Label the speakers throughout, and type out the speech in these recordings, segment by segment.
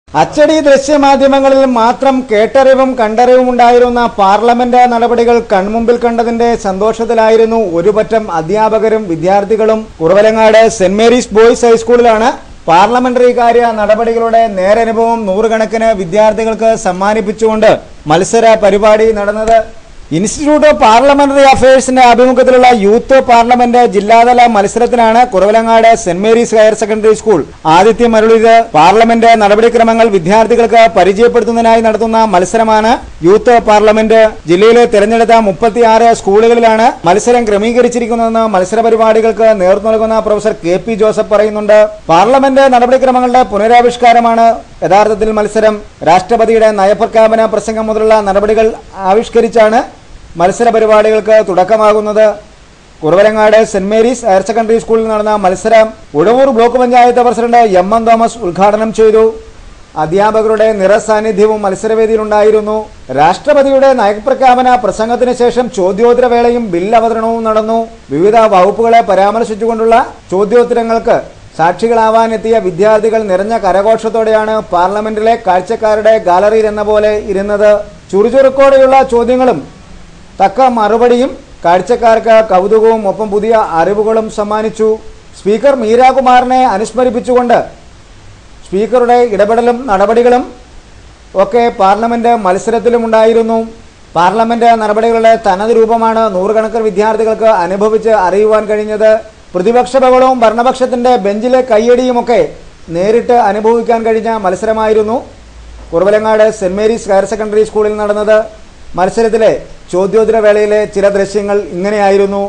Speaker 1: അച്ചടി ദൃശ്യമാധ്യമങ്ങളിൽ മാത്രം കേട്ടറിവും കണ്ടറിവും ഉണ്ടായിരുന്ന പാർലമെന്റ് നടപടികൾ കൺമുമ്പിൽ കണ്ടതിന്റെ സന്തോഷത്തിലായിരുന്നു ഒരുപറ്റം അധ്യാപകരും വിദ്യാർത്ഥികളും കുറവലങ്ങാട് സെന്റ് മേരീസ് ബോയ്സ് ഹൈസ്കൂളിലാണ് പാർലമെന്ററി കാര്യ നടപടികളുടെ നേരനുഭവം നൂറുകണക്കിന് വിദ്യാർത്ഥികൾക്ക് സമ്മാനിപ്പിച്ചുകൊണ്ട് മത്സര പരിപാടി നടന്നത് ഇൻസ്റ്റിറ്റ്യൂട്ട് ഓഫ് പാർലമെന്ററി അഫയേഴ്സിന്റെ ആഭിമുഖ്യത്തിലുള്ള യൂത്ത് പാർലമെന്റ് ജില്ലാതല മത്സരത്തിനാണ് Kuravilangad Saint Mary's Higher Secondary School ആദിത്യം അരുളിയത് പാർലമെന്റ് നടപടിക്രമങ്ങൾ വിദ്യാർത്ഥികൾക്ക് പരിചയപ്പെടുത്തുന്നതിനായി നടത്തുന്ന മത്സരമാണ് യൂത്ത് പാർലമെന്റ് ജില്ലയിലെ തിരഞ്ഞെടുത്ത മുപ്പത്തിയാറ് സ്കൂളുകളിലാണ് മത്സരം ക്രമീകരിച്ചിരിക്കുന്നതെന്ന് മത്സര പരിപാടികൾക്ക് നേതൃത്വം നൽകുന്ന പ്രൊഫസർ കെ പി ജോസഫ് പറയുന്നുണ്ട് പാർലമെന്റ് നടപടിക്രമങ്ങളുടെ പുനരാവിഷ്കാരമാണ് യഥാർത്ഥത്തിൽ മത്സരം രാഷ്ട്രപതിയുടെ നയപ്രഖ്യാപന പ്രസംഗം മുതലുള്ള നടപടികൾ ആവിഷ്കരിച്ചാണ് മത്സര പരിപാടികൾക്ക് തുടക്കമാകുന്നത് Kuravilangad Saint Mary's Higher Secondary സ്കൂളിൽ നടന്ന മത്സരം Uzhavoor block panchayat president M N Thomas ഉദ്ഘാടനം ചെയ്തു അധ്യാപകരുടെ നിറസാന്നിധ്യവും മത്സരവേദിയിലുണ്ടായിരുന്നു രാഷ്ട്രപതിയുടെ നയപ്രഖ്യാപന പ്രസംഗത്തിന് ശേഷം ചോദ്യോത്തര വേളയും ബിൽ അവതരണവും നടന്നു വിവിധ വകുപ്പുകളെ പരാമർശിച്ചുകൊണ്ടുള്ള ചോദ്യോത്തരങ്ങൾക്ക് സാക്ഷികളാവാനെത്തിയ വിദ്യാർത്ഥികൾ നിറഞ്ഞ കരഘോഷത്തോടെയാണ് പാർലമെന്റിലെ കാഴ്ചക്കാരുടെ ഗാലറിയിൽ എന്ന പോലെ ഇരുന്നത് ചുറുചുറുക്കോടെയുള്ള ചോദ്യങ്ങളും തക്ക മറുപടിയും കാഴ്ചക്കാർക്ക് കൗതുകവും ഒപ്പം പുതിയ അറിവുകളും സമ്മാനിച്ചു സ്പീക്കർ മീരാകുമാറിനെ അനുസ്മരിപ്പിച്ചുകൊണ്ട് സ്പീക്കറുടെ ഇടപെടലും നടപടികളും ഒക്കെ പാർലമെന്റ് മത്സരത്തിലുമുണ്ടായിരുന്നു പാർലമെന്റ് നടപടികളുടെ തനത് രൂപമാണ് നൂറുകണക്കിന് വിദ്യാർത്ഥികൾക്ക് അനുഭവിച്ച് അറിയുവാൻ കഴിഞ്ഞത് പ്രതിപക്ഷ ബഹളവും ഭരണപക്ഷത്തിന്റെ ബെഞ്ചിലെ കയ്യടിയുമൊക്കെ നേരിട്ട് അനുഭവിക്കാൻ കഴിഞ്ഞ മത്സരമായിരുന്നു Kuravilangad Saint Mary's Higher Secondary സ്കൂളിൽ നടന്നത് മത്സരത്തിലെ ചോദ്യോത്തര വേളയിലെ ചില ദൃശ്യങ്ങൾ ഇങ്ങനെയായിരുന്നു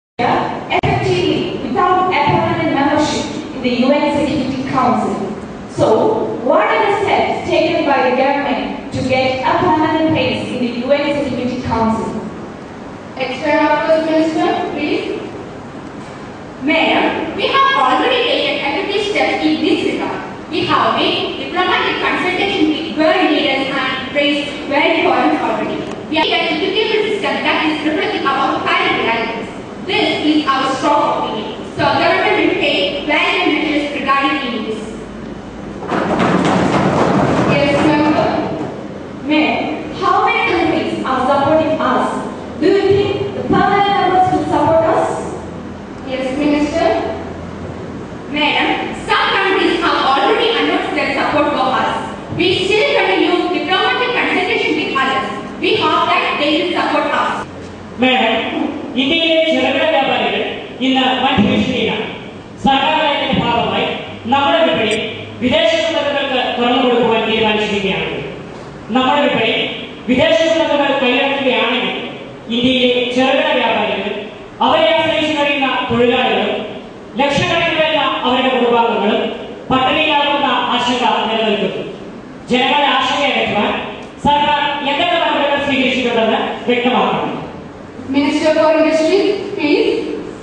Speaker 2: effectively without a permanent membership in the UN Security Council. So, what are the steps taken by the government to get a permanent place in the UN Security Council?
Speaker 3: External Affairs Minister, please.
Speaker 4: Madam, we have already taken effective steps in this regard. We have made diplomatic consultation with world leaders and raised very foreign already. We have an educational system that is reflecting our current realities. This is our strong opinion. So government will take value measures regarding this.
Speaker 3: Yes, member.
Speaker 2: Ma'am, how many countries are supporting us? Do you think the permanent members will support us?
Speaker 3: Yes, Minister.
Speaker 4: Madam, some countries have already announced their support for us. We still continue diplomatic consultation with others. We hope that they will support us.
Speaker 5: Madam ഇന്ത്യയിലെ ചെറുകിട വ്യാപാരികൾ ഇന്ന് വൻ ഭീഷണിയിലാണ് സർക്കാർ നയത്തിന്റെ ഭാഗമായി നമ്മുടെ വിപണി വിദേശ കുത്തകൾക്ക് തുറന്നു കൊടുക്കുവാൻ തീരുമാനിച്ചിരിക്കുകയാണെങ്കിൽ നമ്മുടെ വിപണി വിദേശ കുത്തകകൾ കൈയടക്കുകയാണെങ്കിൽ ഇന്ത്യയിലെ ചെറുകിട വ്യാപാരികൾ അവരെ ആശ്രയിച്ച് കഴിയുന്ന തൊഴിലാളികളും ലക്ഷക്കണക്കിന് വരുന്ന അവരുടെ കുടുംബാംഗങ്ങളും പട്ടിണിയിലാകുന്ന ആശങ്ക നിലനിൽക്കുന്നു ജനങ്ങളുടെ ആശങ്ക അകറ്റുവാൻ സർക്കാർ എന്തൊക്കെ നടപടികൾ സ്വീകരിച്ചിട്ടുണ്ടെന്ന് വ്യക്തമാക്കണം
Speaker 3: Minister for Industry, please.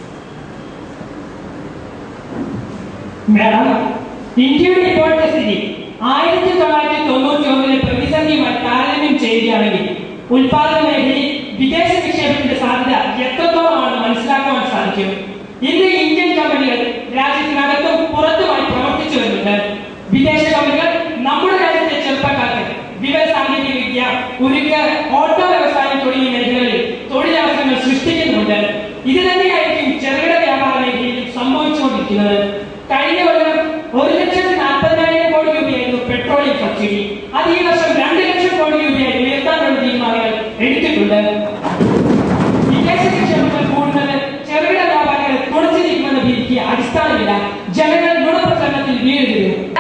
Speaker 6: Madam ഇന്ത്യയുടെ ഇപ്പോഴത്തെ സ്ഥിതി ആയിരത്തി തൊള്ളായിരത്തി തൊണ്ണൂറ്റി ഒന്നിലെ പ്രതിസന്ധിയുമായി താരതമ്യം ചെയ്യുകയാണെങ്കിൽ ഉൽപാദന മേഖലയിൽ വിദേശ നിക്ഷേപത്തിന്റെ സാധ്യത എത്രത്തോളമാണെന്ന് മനസ്സിലാക്കുവാൻ സാധിക്കും ഇന്ന് ഇന്ത്യൻ കമ്പനികൾ രാജ്യത്തിനകത്തും പുറത്തുമായി പ്രവർത്തിച്ചു വരുന്നുണ്ട് വിദേശ കമ്പനികൾ നമ്മുടെ രാജ്യത്തെ ചെറുപ്പക്കാർക്ക് വിവര സാങ്കേതിക വിദ്യ ഉരുക്ക് ഓട്ടോ വ്യവസായം തുടങ്ങിയ മേഖലകളിൽ തൊഴിലവസരങ്ങൾ സൃഷ്ടിക്കുന്നുണ്ട് ഇത് തന്നെയായിരിക്കും ചെറുകിട വ്യാപാര മേഖലയിൽ സംഭവിച്ചുകൊണ്ടിരിക്കുന്നത് കഴിഞ്ഞ കൊല്ലം ഒരു ലക്ഷത്തി നാൽപ്പതിനായിരം കോടി രൂപയായിരുന്നു പെട്രോളിയം സബ്സിഡി അത് ഈ വർഷം രണ്ട് ലക്ഷം കോടി രൂപയായി ഉയർത്താനുള്ള തീരുമാനങ്ങൾ എടുത്തിട്ടുണ്ട് വിദേശ നിക്ഷേപങ്ങൾ കൂടുന്നത് ചെറുകിട വ്യാപാരികളെ തുണച്ചു നീക്കുമെന്ന ഭീതിക്ക് അടിസ്ഥാനമില്ല ജനങ്ങൾ ഗുണപ്രചരണത്തിൽ വീഴുകയും